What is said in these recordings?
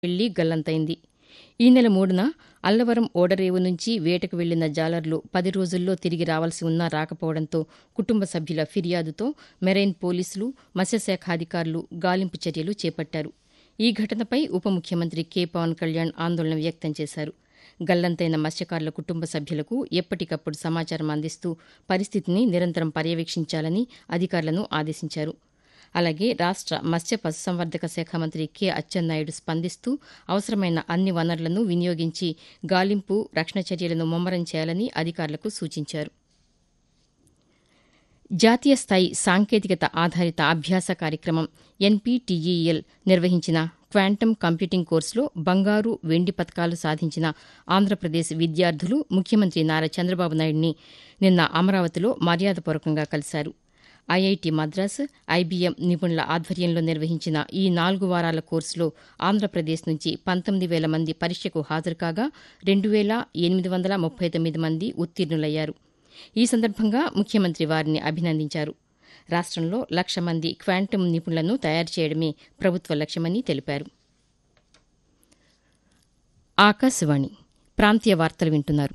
వెళ్లి గల్లంతైంది ఈ నెల మూడున అల్లవరం ఓడరేవు నుంచి వేటకు వెళ్లిన జాలర్లు పది రోజుల్లో తిరిగి రావాల్సి ఉన్నా రాకపోవడంతో కుటుంబ సభ్యుల ఫిర్యాదుతో మెరైన్ పోలీసులు మత్స్యశాఖ అధికారులు గాలింపు చర్యలు చేపట్టారు ఈ ఘటనపై ఉప ముఖ్యమంత్రి కె పవన్ కళ్యాణ్ ఆందోళన వ్యక్తం చేశారు గల్లంతైన మత్స్యకారుల కుటుంబ సభ్యులకు ఎప్పటికప్పుడు సమాచారం అందిస్తూ పరిస్థితిని నిరంతరం పర్యవేక్షించాలని అధికారులను ఆదేశించారు అలాగే రాష్ట మత్స్య పశుసంవర్ధక శాఖ మంత్రి కె అచ్చెన్నాయుడు స్పందిస్తూ అవసరమైన అన్ని వనరులను వినియోగించి గాలింపు రక్షణ చర్యలను ముమ్మరం చేయాలని అధికారులకు సూచించారు జాతీయ స్థాయి సాంకేతికత ఆధారిత అభ్యాస కార్యక్రమం ఎన్పీటీఈఎల్ నిర్వహించిన క్వాంటమ్ కంప్యూటింగ్ కోర్సులో బంగారు వెండి పతకాలు సాధించిన ఆంధ్రప్రదేశ్ విద్యార్థులు ముఖ్యమంత్రి నారా చంద్రబాబు నాయుడిని నిన్న అమరావతిలో మర్యాదపూర్వకంగా కలిశారు ఐఐటి మద్రాస్ ఐబీఎం నిపుణుల ఆధ్వర్యంలో నిర్వహించిన ఈ నాలుగు వారాల కోర్సులో ఆంధ్రప్రదేశ్ నుంచి పంతొమ్మిది వేల మంది పరీక్షకు హాజరు కాగా రెండు వేల ఎనిమిది వందల ముప్పై తొమ్మిది మంది ఉత్తీర్ణులయ్యారు ఈ సందర్భంగా ముఖ్యమంత్రి వారిని అభినందించారు రాష్టంలో లక్ష మంది క్వాంటమ్ నిపుణులను తయారు చేయడమే ప్రభుత్వ లక్ష్యమని తెలిపారు ఆకాశవాణి ప్రాంతీయ వార్తలు వింటున్నారు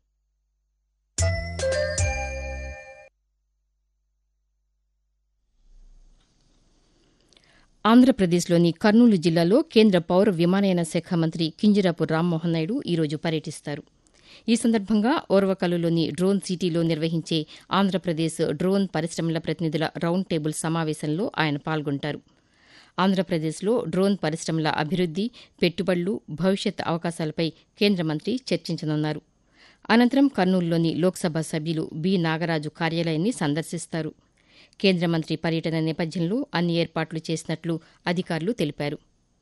ఆంధ్రప్రదేశ్లోని కర్నూలు జిల్లాలో కేంద్ర పౌర విమానయాన శాఖ మంత్రి కింజరాపు రామ్మోహన్ నాయుడు ఈరోజు పర్యటిస్తారు ఈ సందర్భంగా ఓర్వకల్లులోని డ్రోన్ సిటీలో నిర్వహించే ఆంధ్రప్రదేశ్ డ్రోన్ పరిశ్రమల ప్రతినిధుల రౌండ్ టేబుల్ సమావేశంలో ఆయన పాల్గొంటారు ఆంధ్రప్రదేశ్లో డ్రోన్ పరిశ్రమల అభివృద్ది పెట్టుబడులు భవిష్యత్ అవకాశాలపై కేంద్ర మంత్రి చర్చించనున్నారు అనంతరం కర్నూలులోని లోక్సభ సభ్యులు బి నాగరాజు కార్యాలయాన్ని సందర్శిస్తారు కేంద్ర మంత్రి పర్యటన నేపథ్యంలో అన్ని ఏర్పాట్లు చేసినట్లు అధికారులు తెలిపారు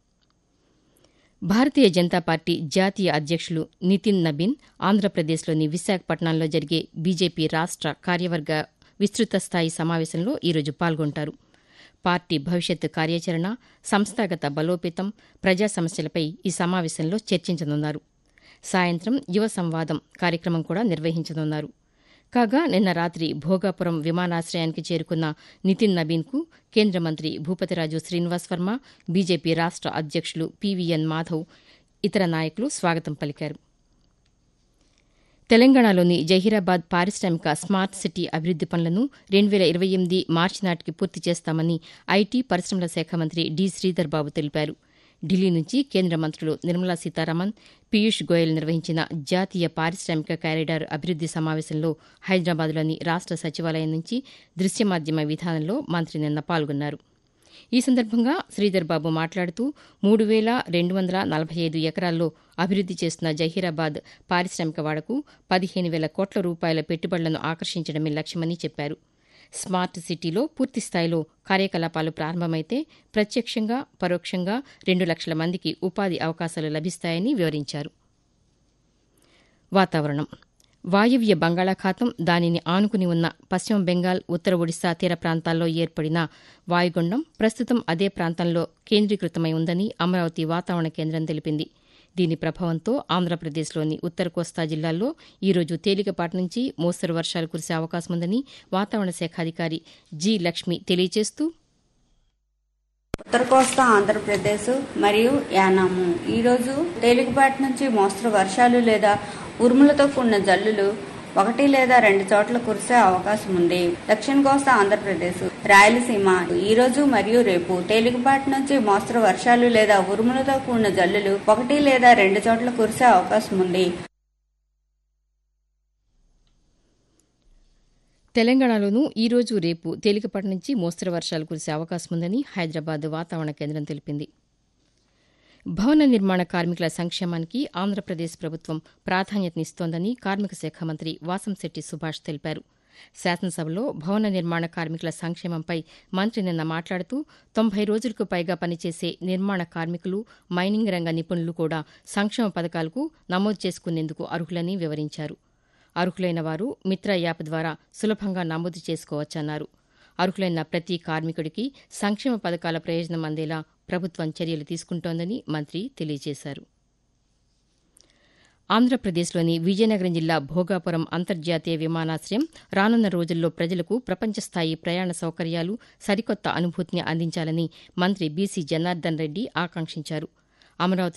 భారతీయ జనతా పార్టీ జాతీయ అధ్యక్షులు నితిన్ నబీన్ ఆంధ్రప్రదేశ్లోని విశాఖపట్నంలో జరిగే బీజేపీ రాష్ట కార్యవర్గ విస్తృత స్థాయి సమావేశంలో ఈరోజు పాల్గొంటారు పార్టీ భవిష్యత్ కార్యాచరణ సంస్థాగత బలోపేతం ప్రజా సమస్యలపై ఈ సమావేశంలో చర్చించనున్నారు సాయంత్రం యువ సంవాదం కార్యక్రమం కూడా నిర్వహించనున్నారు కాగా నిన్న రాత్రి భోగాపురం విమానాశ్రయానికి చేరుకున్న నితిన్ నబీన్కు కేంద్ర మంత్రి భూపతిరాజు శ్రీనివాస్ వర్మ బీజేపీ రాష్ట అధ్యక్షులు పీవీఎన్ మాధవ్ ఇతర నాయకులు స్వాగతం పలికారు తెలంగాణలోని జహీరాబాద్ పారిశ్రామిక స్మార్ట్ సిటీ అభివృద్ది పనులను రెండు వేల ఇరవై ఎనిమిది మార్చి నాటికి పూర్తి చేస్తామని ఐటీ పరిశ్రమల శాఖ మంత్రి డి శ్రీధర్ బాబు తెలిపారు ఢిల్లీ నుంచి కేంద్ర మంత్రులు నిర్మలా సీతారామన్ పీయూష్ గోయల్ నిర్వహించిన జాతీయ పారిశ్రామిక కారిడార్ అభివృద్ది సమావేశంలో హైదరాబాద్లోని రాష్ట సచివాలయం నుంచి దృశ్య మాధ్యమ విధానంలో మంత్రి నిన్న పాల్గొన్నారు ఈ సందర్భంగా శ్రీధర్ బాబు మాట్లాడుతూ మూడు వేల రెండు వందల నలభై ఐదు ఎకరాల్లో అభివృద్ది చేస్తున్న జహీరాబాద్ పారిశ్రామిక వాడకు పదిహేను వేల కోట్ల రూపాయల పెట్టుబడులను ఆకర్షించడమే లక్ష్యమని చెప్పారు స్మార్ట్ సిటీలో పూర్తి స్థాయిలో కార్యకలాపాలు ప్రారంభమైతే ప్రత్యక్షంగా పరోక్షంగా రెండు లక్షల మందికి ఉపాధి అవకాశాలు లభిస్తాయని వివరించారు వాతావరణం వాయువ్య బంగాళాఖాతం దానిని ఆనుకుని ఉన్న పశ్చిమ బెంగాల్ ఉత్తర ఒడిశా తీర ప్రాంతాల్లో ఏర్పడిన వాయుగుండం ప్రస్తుతం అదే ప్రాంతంలో కేంద్రీకృతమై ఉందని అమరావతి వాతావరణ కేంద్రం తెలిపింది దీని ప్రభావంతో ఆంధ్రప్రదేశ్లోని ఉత్తర కోస్తా జిల్లాల్లో ఈరోజు తేలికపాటి నుంచి మోస్తరు వర్షాలు కురిసే అవకాశం ఉందని వాతావరణ శాఖ అధికారి జి లక్ష్మి తెలియజేస్తూ ఉత్తర కోస్తా ఆంధ్రప్రదేశ్ మరియు యానాము ఈరోజు తేలికపాటి నుంచి మోస్తరు వర్షాలు లేదా ఉరుములతో కూడిన జల్లులు ఒకటి లేదా రెండు చోట్ల కురిసే అవకాశం ఉంది దక్షిణ కోస్తా ఆంధ్రప్రదేశ్ రాయలసీమ ఈ రోజు మరియు రేపు తేలికపాటి నుంచి మోస్తరు వర్షాలు లేదా ఉరుములతో కూడిన జల్లులు ఒకటి లేదా రెండు చోట్ల కురిసే అవకాశం ఉంది తెలంగాణలోనూ ఈ రోజు రేపు తేలికపాటి నుంచి మోస్తరు వర్షాలు కురిసే అవకాశం ఉందని హైదరాబాద్ వాతావరణ కేంద్రం తెలిపింది భవన నిర్మాణ కార్మికుల సంక్షేమానికి ఆంధ్రప్రదేశ్ ప్రభుత్వం ప్రాధాన్యతనిస్తోందని కార్మిక శాఖ మంత్రి వాసంశెట్టి సుభాష్ తెలిపారు శాసనసభలో భవన నిర్మాణ కార్మికుల సంక్షేమంపై మంత్రి నిన్న మాట్లాడుతూ తొంభై రోజులకు పైగా పనిచేసే నిర్మాణ కార్మికులు మైనింగ్ రంగ నిపుణులు కూడా సంక్షేమ పథకాలకు నమోదు చేసుకునేందుకు అర్హులని వివరించారు అర్హులైన వారు మిత్ర యాప్ ద్వారా సులభంగా నమోదు చేసుకోవచ్చన్నారు అర్హులైన ప్రతి కార్మికుడికి సంక్షేమ పథకాల ప్రయోజనం అందేలా ప్రభుత్వం చర్యలు తీసుకుంటోందని మంత్రి తెలియజేశారు ఆంధ్రప్రదేశ్లోని విజయనగరం జిల్లా భోగాపురం అంతర్జాతీయ విమానాశ్రయం రానున్న రోజుల్లో ప్రజలకు ప్రపంచస్థాయి ప్రయాణ సౌకర్యాలు సరికొత్త అనుభూతిని అందించాలని మంత్రి బీసీ జనార్దన్ రెడ్డి ఆకాంక్షించారు అమరావతి